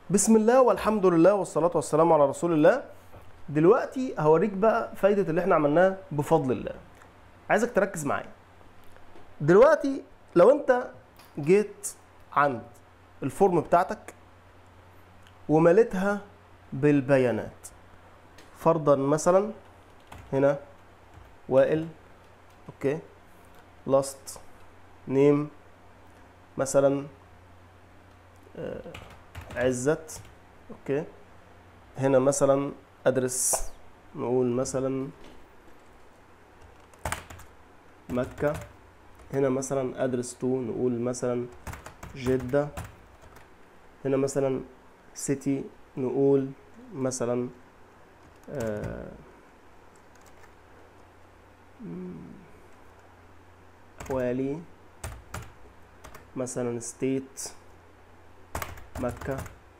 بسم الله والحمد لله والصلاة والسلام على رسول الله دلوقتي هوريك بقى فايدة اللي احنا عملناه بفضل الله عايزك تركز معايا دلوقتي لو انت جيت عند الفورم بتاعتك ومليتها بالبيانات فرضا مثلا هنا وائل اوكي لاست نيم مثلا آه، عزت اوكي هنا مثلا ادرس نقول مثلا مكة هنا مثلا ادرس تو نقول مثلا جدة هنا مثلا سيتي نقول مثلا آه، مم، حوالي مثلا ستيت مكة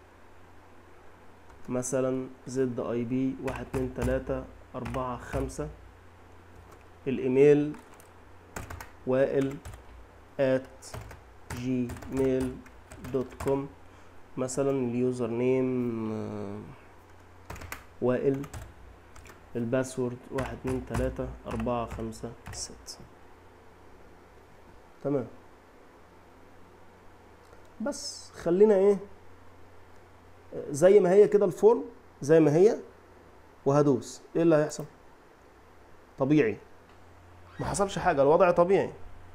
مثلا زد اي بي واحد اتنين تلاتة اربعة خمسة الايميل وائل at gmail دوت كوم مثلا اليوزر نيم آه، وائل الباسورد واحد اتنين تلاتة أربعة خمسة ستة تمام بس خلينا ايه زي ما هي كده الفورم زي ما هي وهدوس ايه اللي هيحصل طبيعي ما حصلش حاجه الوضع طبيعي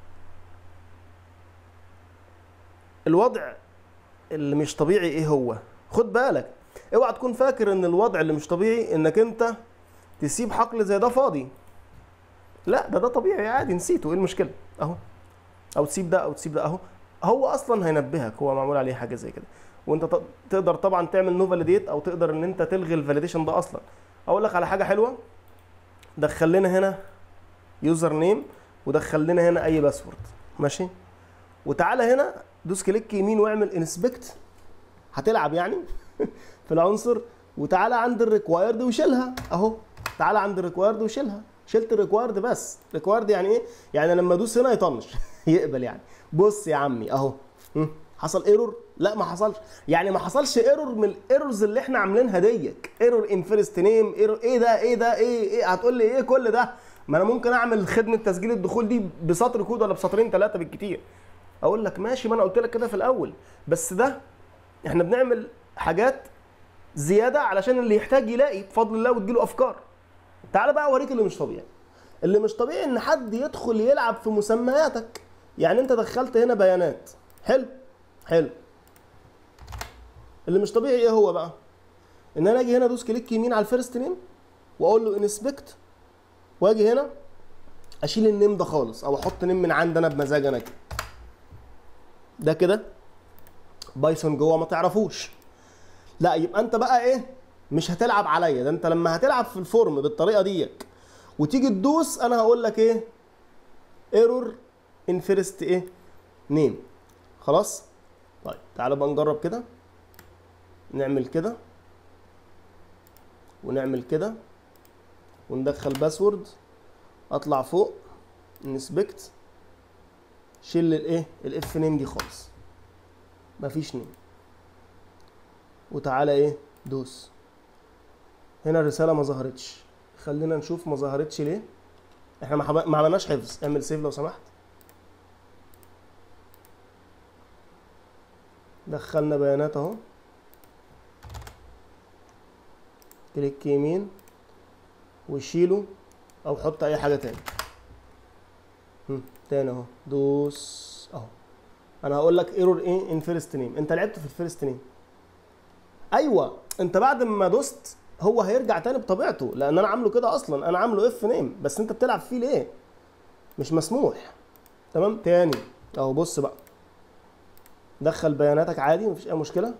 الوضع اللي مش طبيعي ايه هو خد بالك اوعى تكون فاكر ان الوضع اللي مش طبيعي انك انت تسيب حقل زي ده فاضي لا ده ده طبيعي عادي نسيته ايه المشكله اهو او تسيب ده او تسيب ده اهو هو اصلا هينبهك هو معمول عليه حاجه زي كده وانت ت- تقدر طبعا تعمل نو فاليديت او تقدر ان انت تلغي الفاليديشن ده اصلا اقول لك على حاجه حلوه دخل لنا هنا يوزر نيم ودخل لنا هنا اي باسورد ماشي وتعالى هنا دوس كليك يمين واعمل انسبكت هتلعب يعني في العنصر وتعالى عند الريكوايرد وشيلها اهو تعالى عند الريكوايرد وشيلها شلت الريكوايرد بس ريكوايرد يعني ايه يعني لما ادوس هنا يطنش يقبل يعني بص يا عمي اهو هم، حصل ايرور لا ما حصلش يعني ما حصلش ايرور من الايرورز اللي احنا عاملينها ديك ايرور ان فيرست نيم ايرور ايه ده ايه ده ايه ايه هتقول لي ايه كل ده ما انا ممكن اعمل خدمه تسجيل الدخول دي بسطر كود ولا بسطرين ثلاثه بالكتير اقول لك ماشي ما انا قلت لك كده في الاول بس ده احنا بنعمل حاجات زياده علشان اللي يحتاج يلاقي بفضل الله وتجيله افكار تعال بقى اوريك اللي مش طبيعي اللي مش طبيعي ان حد يدخل يلعب في مسمياتك يعني انت دخلت هنا بيانات حلو حلو اللي مش طبيعي ايه هو بقى ان انا اجي هنا ادوس كليك يمين على الفيرست نيم واقول له انسبكت واجي هنا اشيل النيم ده خالص او احط نيم من عندي انا بمزاج انا كده ده كده بايثون جوه ما تعرفوش لا يبقى انت بقى ايه مش هتلعب عليا ده انت لما هتلعب في الفورم بالطريقه ديك وتيجي تدوس انا هقول لك ايه ايرور ان فيرست ايه نيم خلاص طيب تعالى بقى نجرب كده نعمل كده ونعمل كده وندخل باسورد اطلع فوق نسبكت شيل الايه الاف نيم دي خالص مفيش نيم وتعالى ايه دوس هنا الرساله ما ظهرتش خلينا نشوف ما ظهرتش ليه احنا ما حب- ما عملناش حفظ اعمل سيف لو سمحت دخلنا بيانات اهو كليك يمين وشيله او حط اي حاجه تاني هم، تاني اهو دوس اهو انا هقول لك ايرور ايه ان فيرست نيم انت لعبت في الفيرست نيم ايوه انت بعد ما دوست هو هيرجع تاني بطبيعته لان انا عامله كده اصلا انا عامله اف نيم بس انت بتلعب فيه ليه مش مسموح تمام تاني اهو بص بقى دخل بياناتك عادي مفيش اي مشكله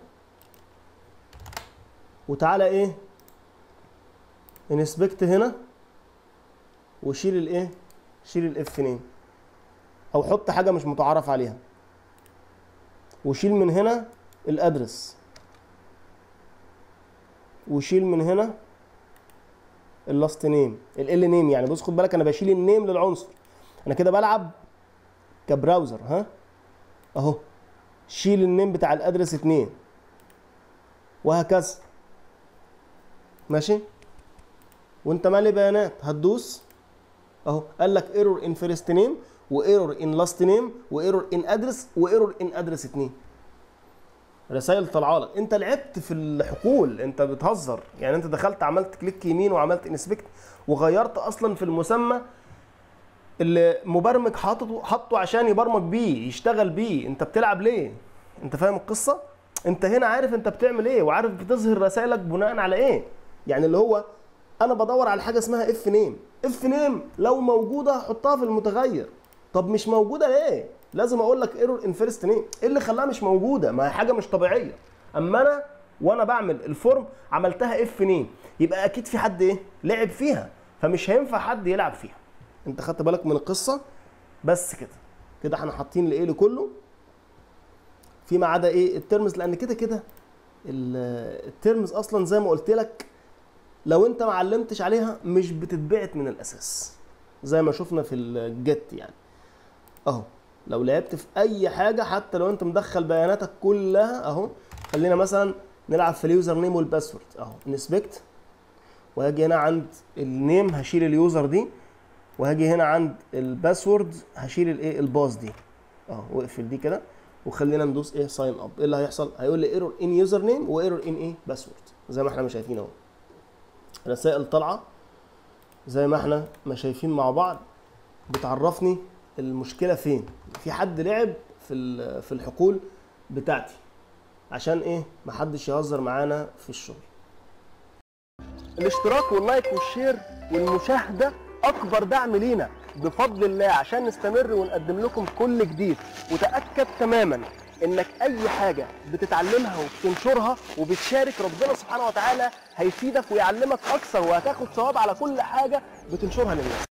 وتعالى ايه انسبكت هنا وشيل الايه شيل الاف نيم او حط حاجه مش متعارف عليها وشيل من هنا الادرس وشيل من هنا اللاست نيم ال نيم يعني بص خد بالك انا بشيل النيم للعنصر انا كده بلعب كبراوزر ها اهو شيل النيم بتاع الادرس اتنين وهكذا ماشي وانت مالي بيانات هتدوس اهو قال لك ايرور ان فيرست نيم وايرور ان لاست نيم وايرور ان ادرس وايرور ان ادرس 2 رسائل طالعه لك انت لعبت في الحقول انت بتهزر يعني انت دخلت عملت كليك يمين وعملت انسبكت وغيرت اصلا في المسمى اللي مبرمج حاطه حاطه عشان يبرمج بيه يشتغل بيه انت بتلعب ليه انت فاهم القصه انت هنا عارف انت بتعمل ايه وعارف بتظهر رسائلك بناء على ايه يعني اللي هو انا بدور على حاجه اسمها اف نيم اف نيم لو موجوده هحطها في المتغير طب مش موجوده ليه لازم اقول لك ايرور ان فيرست نيم ايه اللي خلاها مش موجوده ما هي حاجه مش طبيعيه اما انا وانا بعمل الفورم عملتها اف نيم يبقى اكيد في حد ايه لعب فيها فمش هينفع حد يلعب فيها انت خدت بالك من القصه بس كده كده احنا حاطين الايه لكله فيما عدا ايه الترمز لان كده كده ال- الترمز اصلا زي ما قلت لك لو انت ما علمتش عليها مش بتتبعت من الاساس زي ما شفنا في الجت يعني اهو لو لعبت في اي حاجه حتى لو انت مدخل بياناتك كلها اهو خلينا مثلا نلعب في اليوزر نيم والباسورد اهو نسبكت وهاجي هنا عند النيم هشيل اليوزر دي وهاجي هنا عند الباسورد هشيل الايه الباص دي اهو واقفل دي كده وخلينا ندوس ايه ساين اب ايه اللي هيحصل هيقول لي ايرور ان يوزر نيم وايرور ان ايه باسورد زي ما احنا ما شايفين اهو رسائل طالعه زي ما احنا ما شايفين مع بعض بتعرفني المشكله فين في حد لعب في ال- في الحقول بتاعتي عشان ايه محدش يهزر معانا في الشغل الاشتراك واللايك والشير والمشاهده اكبر دعم لينا بفضل الله عشان نستمر ونقدم لكم كل جديد وتاكد تماما انك اي حاجه بتتعلمها وبتنشرها وبتشارك ربنا سبحانه وتعالى هيفيدك ويعلمك اكثر وهتاخد ثواب على كل حاجه بتنشرها للناس